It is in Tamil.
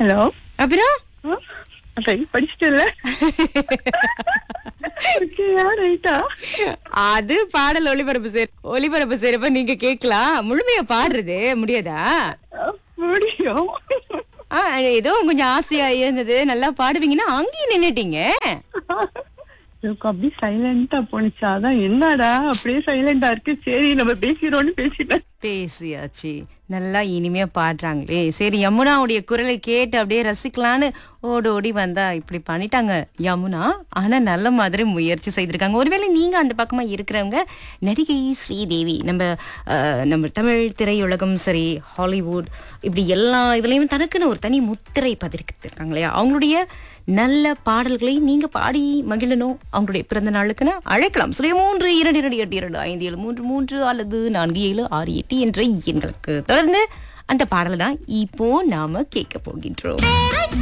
ஹலோ அப்புறம் படிச்சுட்டு ஓகேயா ரைட்டா அது பாடல் ஒளிபரப்பு சேர் ஒளிபரப்பு செய்யறப்ப நீங்க கேக்கலாம் முழுமையா பாடுறது முடியாதா முடியும் ஆ, ஏதோ கொஞ்சம் ஆசையா இருந்தது நல்லா பாடுவீங்கன்னா அங்கேயும் நின்னுட்டீங்க எனக்கு அப்படியே சைலண்டா போனுச்சு அதான் என்னடா அப்படியே சைலண்டா இருக்கு சரி நம்ம பேசிடுறோம்னு பேசிட்டேன் பேசியாச்சு நல்லா இனிமையா பாடுறாங்களே சரி யமுனாவுடைய குரலை கேட்டு அப்படியே ரசிக்கலான்னு ஓடி ஓடி வந்தா இப்படி பண்ணிட்டாங்க யமுனா ஆனா நல்ல மாதிரி முயற்சி செய்திருக்காங்க ஒருவேளை நீங்க அந்த பக்கமா இருக்கிறவங்க நடிகை ஸ்ரீதேவி நம்ம அஹ், நம்ம தமிழ் திரையுலகம் சரி ஹாலிவுட் இப்படி எல்லா இதுலயும் தனக்குன்னு ஒரு தனி முத்திரை பதிர்த்திருக்காங்க இல்லையா அவங்களுடைய நல்ல பாடல்களை நீங்க பாடி மகிழணும் அவங்களுடைய பிறந்த நாளுக்குன்னு அழைக்கலாம் சுய மூன்று இரண்டு இரண்டு எட்டு இரண்டு ஐந்து ஏழு மூன்று மூன்று அல்லது நான்கு ஏழு ஆறு எட்டு என்ற எண்களுக்கு தொடர்ந்து அந்த பாடலை தான் இப்போ நாம கேட்க போகின்றோம்